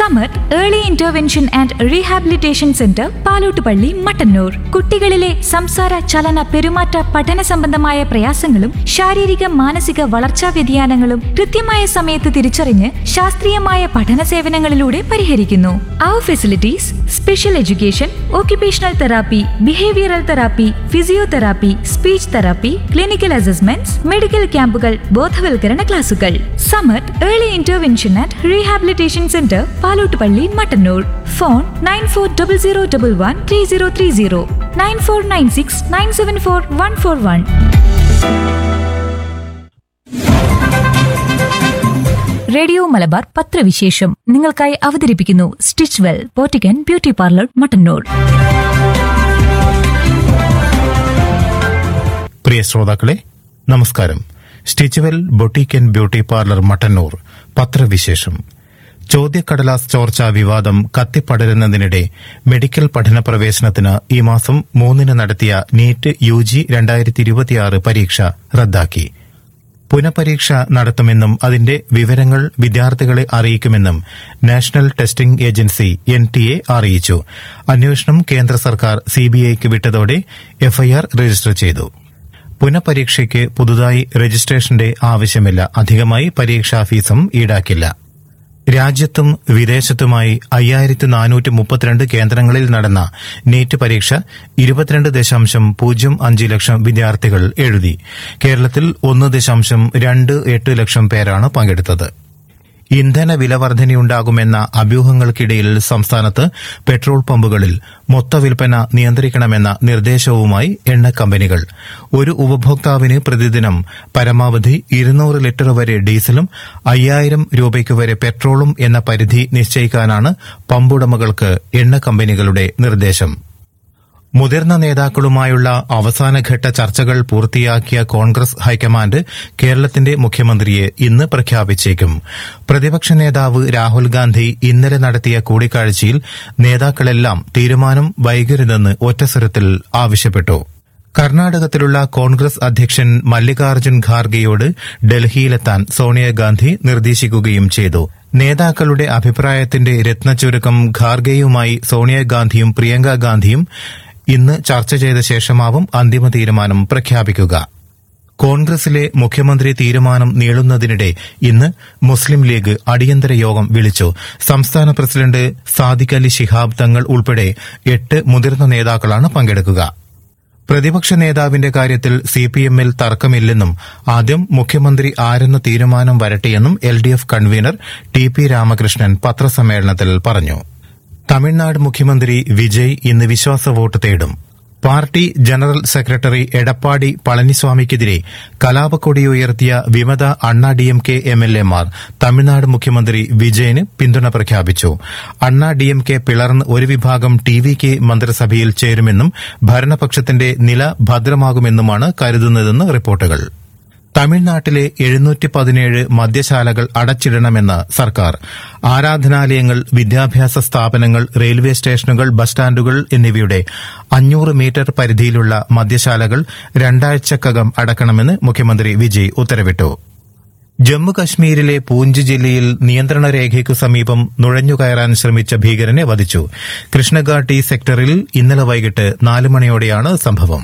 സമത് early intervention and rehabilitation centre Palottupalli Mattannur കുട്ടികളിലെ സംസാര ചലന പെരുമാറ്റ പഠന സംബന്ധമായ പ്രയാസങ്ങളും ശാരീരിക മാനസിക വളർച്ചാ വ്യതിയാനങ്ങളും കൃത്യമായ സമയത്ത് തിരിച്ചറിഞ്ഞ് ശാസ്ത്രീയമായ പഠന സേവനങ്ങളിലൂടെ പരിഹരിക്കുന്നു അവർ facilities special education occupational therapy, behavioral therapy, physiotherapy, speech therapy, clinical assessments, medical ക്യാമ്പുകൾ ബോധവൽക്കരണ ക്ലാസുകൾ Samath early intervention and rehabilitation centre Palottupalli Mattannur phone nine four double zero double one three zero three zero nine four nine six nine seven four one four one radio Malabar പത്രവിശേഷം നിങ്ങൾക്കായി അവതരിപ്പിക്കുന്നു Stitchwell boutique beauty parlour Mattannur പ്രിയ ശ്രോതാക്കളെ നമസ്കാരം Stitchwell boutique and beauty parlour Mattannur പത്രവിശേഷം ചോദ്യക്കടലാസ് ചോർച്ചാ വിവാദം കത്തിപ്പടരുന്നതിനിടെ medical പഠന പ്രവേശനത്തിന് ഈ മാസം മൂന്നിന് നടത്തിയ നീറ്റ് യു ജി രണ്ടായിരത്തി ഇരുപത്തിയാറ് പരീക്ഷ റദ്ദാക്കി പുനഃപരീക്ഷ നടത്തുമെന്നും അതിന്റെ വിവരങ്ങൾ വിദ്യാർത്ഥികളെ അറിയിക്കുമെന്നും national testing agency N T A അറിയിച്ചു അന്വേഷണം കേന്ദ്ര സർക്കാർ സിബിഐക്ക് വിട്ടതോടെ എഫ്ഐആർ രജിസ്റ്റർ ചെയ്തു പുനഃപരീക്ഷയ്ക്ക് പുതുതായി രജിസ്ട്രേഷന്റെ ആവശ്യമില്ല അധികമായി പരീക്ഷാ ഫീസും ഈടാക്കില്ല രാജ്യത്തും വിദേശത്തുമായി അയ്യായിരത്തി നാനൂറ്റി മുപ്പത്തിരണ്ട് കേന്ദ്രങ്ങളിൽ നടന്ന നീറ്റ് പരീക്ഷ ഇരുപത്തിരണ്ട് ദശാംശം പൂജ്യം അഞ്ച് ലക്ഷം വിദ്യാർത്ഥികൾ എഴുതി കേരളത്തിൽ ഒന്ന് ദശാംശം രണ്ട് എട്ട് ലക്ഷം പേരാണ് പങ്കെടുത്തത് ഇന്ധന വിലവർധനയുണ്ടാകുമെന്ന അഭ്യൂഹങ്ങൾക്കിടയിൽ സംസ്ഥാനത്ത് പെട്രോൾ പമ്പുകളിൽ മൊത്തവിൽപ്പന നിയന്ത്രിക്കണമെന്ന നിർദ്ദേശവുമായി എണ്ണ കമ്പനികൾ ഒരു ഉപഭോക്താവിന് പ്രതിദിനം പരമാവധി ഇരുന്നൂറ് ലിറ്റർ വരെ ഡീസലും അയ്യായിരം രൂപയ്ക്ക് വരെ പെട്രോളും എന്ന പരിധി നിശ്ചയിക്കാനാണ് പമ്പുടമകൾക്ക് എണ്ണ കമ്പനികളുടെ നിർദ്ദേശം മുതിർന്ന നേതാക്കളുമായുള്ള അവസാനഘട്ട ചർച്ചകൾ പൂർത്തിയാക്കിയ കോൺഗ്രസ് ഹൈക്കമാൻഡ് കേരളത്തിന്റെ മുഖ്യമന്ത്രിയെ ഇന്ന് പ്രഖ്യാപിച്ചേക്കും പ്രതിപക്ഷ നേതാവ് രാഹുൽ ഗാന്ധി ഇന്നലെ നടത്തിയ കൂടിക്കാഴ്ചയിൽ നേതാക്കളെല്ലാം തീരുമാനം വൈകരുതെന്ന് ഒറ്റസ്വരത്തിൽ ആവശ്യപ്പെട്ടു കർണാടകത്തിലുള്ള കോൺഗ്രസ് അധ്യക്ഷൻ മല്ലികാർജ്ജുൻ ഖാർഗെയോട് ഡൽഹിയിലെത്താൻ സോണിയാഗാന്ധി നിർദ്ദേശിക്കുകയും ചെയ്തു നേതാക്കളുടെ അഭിപ്രായത്തിന്റെ രത്നച്ചുരുക്കം ഖാർഗെയുമായി സോണിയാഗാന്ധിയും പ്രിയങ്ക ഗാന്ധിയും ഇന്ന് ചർച്ച ചെയ്ത ശേഷമാവും അന്തിമ തീരുമാനം പ്രഖ്യാപിക്കുക കോൺഗ്രസിലെ മുഖ്യമന്ത്രി തീരുമാനം നീളുന്നതിനിടെ ഇന്ന് മുസ്ലിം ലീഗ് അടിയന്തര യോഗം വിളിച്ചു സംസ്ഥാന പ്രസിഡന്റ് സാദിഖ് അലി ശിഹാബ് തങ്ങൾ ഉൾപ്പെടെ എട്ട് മുതിർന്ന നേതാക്കളാണ് പങ്കെടുക്കുക പ്രതിപക്ഷ നേതാവിന്റെ കാര്യത്തിൽ സിപിഎമ്മിൽ തർക്കമില്ലെന്നും ആദ്യം മുഖ്യമന്ത്രി ആരെന്ന തീരുമാനം വരട്ടെയെന്നും L D F convener T P Ramakrishnan പത്രസമ്മേളനത്തിൽ പറഞ്ഞു തമിഴ്നാട് മുഖ്യമന്ത്രി വിജയ് ഇന്ന് വിശ്വാസ വോട്ട് തേടും പാർട്ടി ജനറൽ സെക്രട്ടറി എടപ്പാടി പളനിസ്വാമിക്കെതിരെ കലാപക്കൊടിയുയർത്തിയ വിമത അണ്ണാ ഡിഎംകെ എംഎൽഎമാർ തമിഴ്നാട് മുഖ്യമന്ത്രി വിജയന് പിന്തുണ പ്രഖ്യാപിച്ചു അണ്ണാ ഡിഎംകെ പിളർന്ന് ഒരു വിഭാഗം ടി വി കെ മന്ത്രിസഭയിൽ ചേരുമെന്നും ഭരണപക്ഷത്തിന്റെ നില ഭദ്രമാകുമെന്നുമാണ് കരുതുന്നതെന്ന് റിപ്പോർട്ടുകൾ തമിഴ്നാട്ടിലെ എഴുന്നൂറ്റി പതിനേഴ് മദ്യശാലകൾ അടച്ചിടണമെന്ന് സർക്കാർ ആരാധനാലയങ്ങൾ വിദ്യാഭ്യാസ സ്ഥാപനങ്ങൾ റെയിൽവേ സ്റ്റേഷനുകൾ ബസ് സ്റ്റാൻഡുകൾ എന്നിവയുടെ അഞ്ഞൂറ് മീറ്റർ പരിധിയിലുള്ള മദ്യശാലകൾ രണ്ടാഴ്ചക്കകം അടക്കണമെന്ന് മുഖ്യമന്ത്രി വിജയ് ഉത്തരവിട്ടു ജമ്മുകശ്മീരിലെ പൂഞ്ച് ജില്ലയിൽ നിയന്ത്രണ രേഖയ്ക്കു സമീപം നുഴഞ്ഞുകയറാൻ ശ്രമിച്ച ഭീകരനെ വധിച്ചു കൃഷ്ണഘാട്ടി സെക്ടറിൽ ഇന്നലെ വൈകിട്ട് നാല് മണിയോടെയാണ് സംഭവം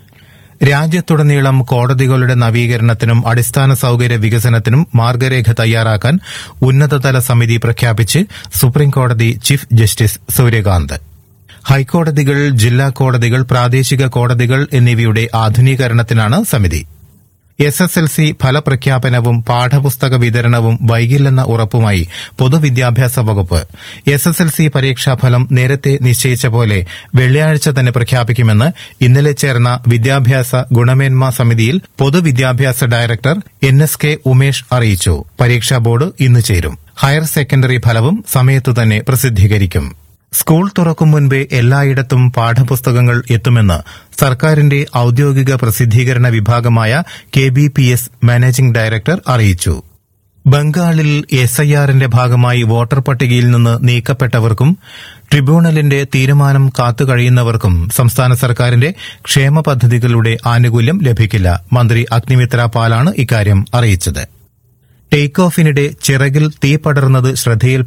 രാജ്യത്തുടനീളം കോടതികളുടെ നവീകരണത്തിനും അടിസ്ഥാന സൌകര്യ വികസനത്തിനും മാർഗരേഖ തയ്യാറാക്കാൻ ഉന്നതതല സമിതി പ്രഖ്യാപിച്ച് സുപ്രീംകോടതി ചീഫ് ജസ്റ്റിസ് സൂര്യകാന്ത് ഹൈക്കോടതികൾ ജില്ലാ കോടതികൾ പ്രാദേശിക കോടതികൾ എന്നിവയുടെ ആധുനീകരണത്തിനാണ് സമിതി എസ് എസ് എൽ സി ഫലപ്രഖ്യാപനവും പാഠപുസ്തക വിതരണവും വൈകില്ലെന്ന ഉറപ്പുമായി പൊതുവിദ്യാഭ്യാസ വകുപ്പ് എസ് എസ് എൽ സി പരീക്ഷാഫലം നേരത്തെ നിശ്ചയിച്ച പോലെ വെള്ളിയാഴ്ച തന്നെ പ്രഖ്യാപിക്കുമെന്ന് ഇന്നലെ ചേർന്ന വിദ്യാഭ്യാസ ഗുണമേന്മ സമിതിയിൽ പൊതുവിദ്യാഭ്യാസ director N S K Umesh അറിയിച്ചു പരീക്ഷാ ബോർഡ് ഇന്ന് ചേരും ഹയർ സെക്കൻഡറി ഫലവും സമയത്തു തന്നെ പ്രസിദ്ധീകരിക്കും സ്കൂൾ തുറക്കും മുൻപേ എല്ലായിടത്തും പാഠപുസ്തകങ്ങൾ എത്തുമെന്ന് സർക്കാരിന്റെ ഔദ്യോഗിക പ്രസിദ്ധീകരണ വിഭാഗമായ K B P S managing director അറിയിച്ചു ബംഗാളിൽ എസ് ഐ ആറിന്റെ ഭാഗമായി വോട്ടർ പട്ടികയിൽ നിന്ന് നീക്കപ്പെട്ടവർക്കും ട്രിബ്യൂണലിന്റെ തീരുമാനം കാത്തുകഴിയുന്നവർക്കും സംസ്ഥാന സർക്കാരിന്റെ ക്ഷേമ പദ്ധതികളുടെ ആനുകൂല്യം ലഭിക്കില്ല മന്ത്രി അഗ്നിമിത്ര പാലാണ് ഇക്കാര്യം അറിയിച്ചത് ടേക്ക് ഓഫിനിടെ ചിറകിൽ തീ പടർന്നത് ശ്രദ്ധയിൽ